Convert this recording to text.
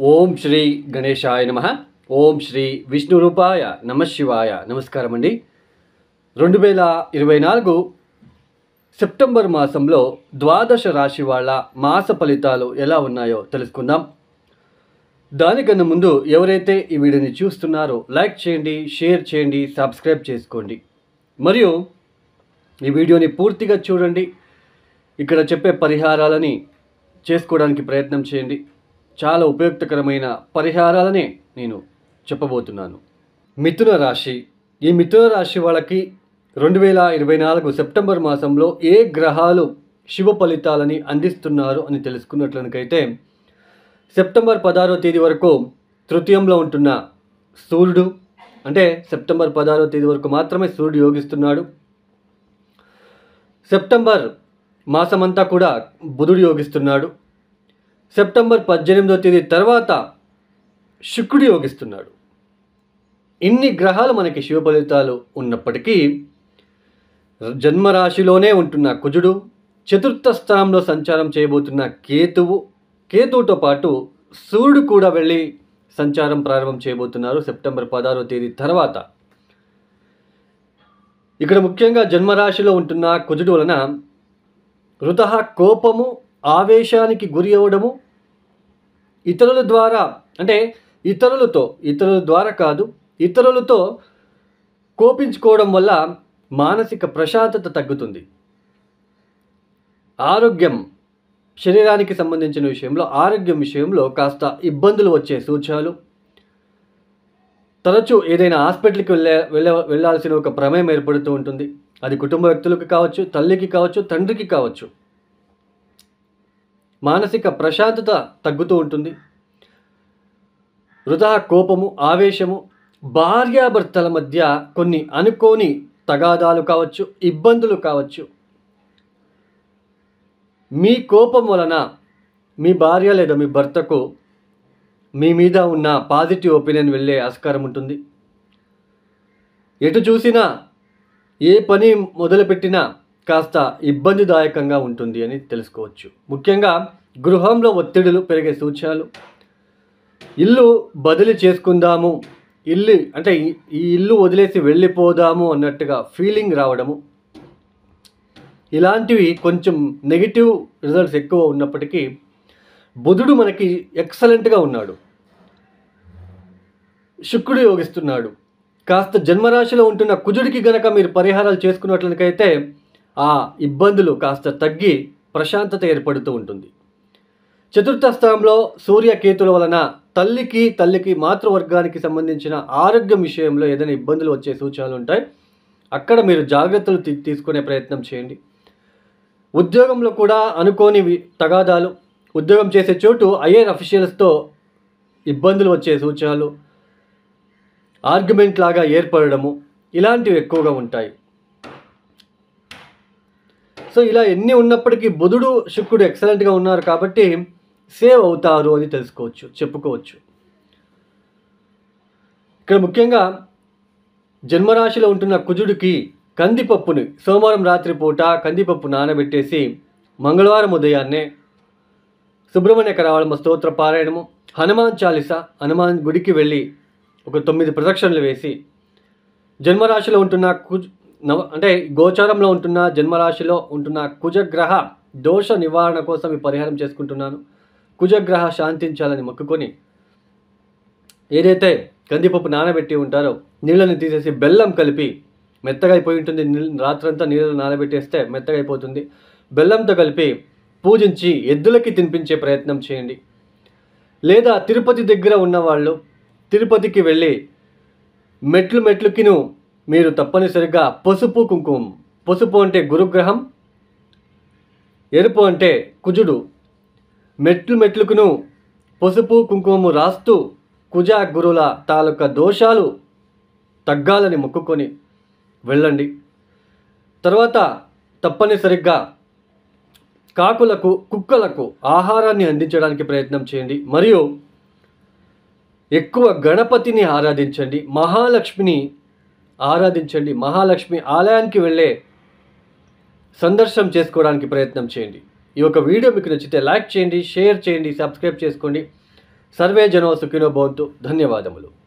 ఓం శ్రీ గణేశాయ నమ ఓం శ్రీ విష్ణురూపాయ నమశివాయ నమస్కారం అండి రెండు వేల ఇరవై నాలుగు సెప్టెంబర్ మాసంలో ద్వాదశ రాశి వాళ్ళ మాస ఫలితాలు ఎలా ఉన్నాయో తెలుసుకుందాం దానికన్నా ముందు ఎవరైతే ఈ వీడియోని చూస్తున్నారో లైక్ చేయండి షేర్ చేయండి సబ్స్క్రైబ్ చేసుకోండి మరియు ఈ వీడియోని పూర్తిగా చూడండి ఇక్కడ చెప్పే పరిహారాలని చేసుకోవడానికి ప్రయత్నం చేయండి చాలా ఉపయుక్తకరమైన పరిహారాలనే నేను చెప్పబోతున్నాను మిథున రాశి ఈ మిథున రాశి వాళ్ళకి రెండు వేల ఇరవై నాలుగు సెప్టెంబర్ మాసంలో ఏ గ్రహాలు శుభ ఫలితాలని అందిస్తున్నారు అని తెలుసుకున్నట్లనికైతే సెప్టెంబర్ పదహారో తేదీ వరకు తృతీయంలో ఉంటున్న సూర్యుడు అంటే సెప్టెంబర్ పదహారో తేదీ వరకు మాత్రమే సూర్యుడు యోగిస్తున్నాడు సెప్టెంబర్ మాసమంతా కూడా బుధుడు యోగిస్తున్నాడు సెప్టెంబర్ పద్దెనిమిదో తేదీ తర్వాత శుక్రుడు యోగిస్తున్నాడు ఇన్ని గ్రహాలు మనకి శివ ఫలితాలు ఉన్నప్పటికీ జన్మరాశిలోనే ఉంటున్న కుజుడు చతుర్థ స్థానంలో సంచారం చేయబోతున్న కేతువు కేతువుతో పాటు సూర్యుడు కూడా వెళ్ళి సంచారం ప్రారంభం చేయబోతున్నారు సెప్టెంబర్ పదహారో తేదీ తర్వాత ఇక్కడ ముఖ్యంగా జన్మరాశిలో ఉంటున్న కుజుడు వలన రుత కోపము ఆవేశానికి గురి అవ్వడము ఇతరుల ద్వారా అంటే ఇతరులతో ఇతరుల ద్వారా కాదు ఇతరులతో కోపించుకోవడం వల్ల మానసిక ప్రశాంతత తగ్గుతుంది ఆరోగ్యం శరీరానికి సంబంధించిన విషయంలో ఆరోగ్యం విషయంలో కాస్త ఇబ్బందులు వచ్చే సూచనలు తరచూ ఏదైనా హాస్పిటల్కి వెళ్ళే వెళ్ళ వెళ్ళాల్సిన ఒక ప్రమేయం ఏర్పడుతూ ఉంటుంది అది కుటుంబ వ్యక్తులకు కావచ్చు తల్లికి కావచ్చు తండ్రికి కావచ్చు మానసిక ప్రశాంతత తగ్గుతూ ఉంటుంది వృధా కోపము ఆవేశము భార్యాభర్తల మధ్య కొన్ని అనుకోని తగాదాలు కావచ్చు ఇబ్బందులు కావచ్చు మీ కోపం వలన మీ భార్య లేదా మీ భర్తకు మీ మీద ఉన్న పాజిటివ్ ఒపీనియన్ వెళ్ళే ఆస్కారం ఉంటుంది ఎటు చూసినా ఏ పని మొదలుపెట్టినా కాస్త ఇబ్బందిదాయకంగా ఉంటుంది అని తెలుసుకోవచ్చు ముఖ్యంగా గృహంలో ఒత్తిడులు పెరిగే సూచనలు ఇల్లు బదిలీ చేసుకుందాము ఇల్లు అంటే ఈ- ఈ ఇల్లు వదిలేసి వెళ్ళిపోదాము అన్నట్టుగా ఫీలింగ్ రావడము ఇలాంటివి కొంచెం నెగిటివ్ రిజల్ట్స్ ఎక్కువ ఉన్నప్పటికీ బుధుడు మనకి ఎక్సలెంట్గా ఉన్నాడు శుక్రుడు యోగిస్తున్నాడు కాస్త జన్మరాశిలో ఉంటున్న కుజుడికి గనక మీరు పరిహారాలు చేసుకున్నట్లయితే ఆ ఇబ్బందులు కాస్త తగ్గి ప్రశాంతత ఏర్పడుతూ ఉంటుంది చతుర్థ స్థానంలో సూర్యకేతుల వలన తల్లికి తల్లికి మాతృవర్గానికి సంబంధించిన ఆరోగ్యం విషయంలో ఏదైనా ఇబ్బందులు వచ్చే సూచనలు ఉంటాయి అక్కడ మీరు జాగ్రత్తలు తీ- తీసుకునే ప్రయత్నం చేయండి ఉద్యోగంలో కూడా అనుకోని వి- తగాదాలు ఉద్యోగం చేసే చోటు ఐఏర్ అఫీషియల్స్తో ఇబ్బందులు వచ్చే సూచనలు ఆర్గ్యుమెంట్ లాగా ఏర్పడము ఇలాంటివి ఎక్కువగా ఉంటాయి సో ఇలా ఎన్ని ఉన్నప్పటికీ బుధుడు శుక్రుడు ఎక్సలెంట్గా ఉన్నారు కాబట్టి సేవ్ అవుతారు అని తెలుసుకోవచ్చు చెప్పుకోవచ్చు ఇక్కడ ముఖ్యంగా జన్మరాశిలో ఉంటున్న కుజుడికి కందిపప్పుని సోమవారం రాత్రి పూట కందిపప్పు నానబెట్టేసి మంగళవారం ఉదయాన్నే సుబ్రహ్మణ్య కరావళమ స్తోత్ర పారాయణము హనుమాన్ చాలీస హనుమాన్ గుడికి వెళ్ళి ఒక తొమ్మిది ప్రదక్షిణలు వేసి జన్మరాశిలో ఉంటున్న కుజ్ నవ అంటే గోచారంలో ఉంటున్న జన్మరాశిలో ఉంటున్న కుజగ్రహ దోష నివారణ కోసం ఈ పరిహారం చేసుకుంటున్నాను కుజగ్రహ శాంతించాలని మొక్కుకొని ఏదైతే కందిపప్పు నానబెట్టి ఉంటారో నీళ్ళని తీసేసి బెల్లం కలిపి మెత్తగా అయిపోయి ఉంటుంది నీళ్ళ- రాత్రంతా నీళ్ళు నానబెట్టేస్తే మెత్తగా అయిపోతుంది బెల్లంతో కలిపి పూజించి ఎద్దులకి తినిపించే ప్రయత్నం చేయండి లేదా తిరుపతి దగ్గర ఉన్నవాళ్ళు తిరుపతికి వెళ్ళి మెట్లు మెట్లుకిను మీరు తప్పనిసరిగా పసుపు కుంకుమ పసుపు అంటే గురుగ్రహం ఎరుపు అంటే కుజుడు మెట్లు మెట్లుకును పసుపు కుంకుమము రాస్తూ కుజ గురుల తాలూకా దోషాలు తగ్గాలని మొక్కుకొని వెళ్ళండి తర్వాత తప్పనిసరిగా కాకులకు కుక్కలకు ఆహారాన్ని అందించడానికి ప్రయత్నం చేయండి మరియు ఎక్కువ గణపతిని ఆరాధించండి మహాలక్ష్మిని ఆరాధించండి మహాలక్ష్మి ఆలయానికి వెళ్ళే సందర్శనం చేసుకోవడానికి ప్రయత్నం చేయండి ఈ యొక్క వీడియో మీకు నచ్చితే లైక్ చేయండి షేర్ చేయండి సబ్స్క్రైబ్ చేసుకోండి సర్వే జనో సుఖినో భవంతు ధన్యవాదములు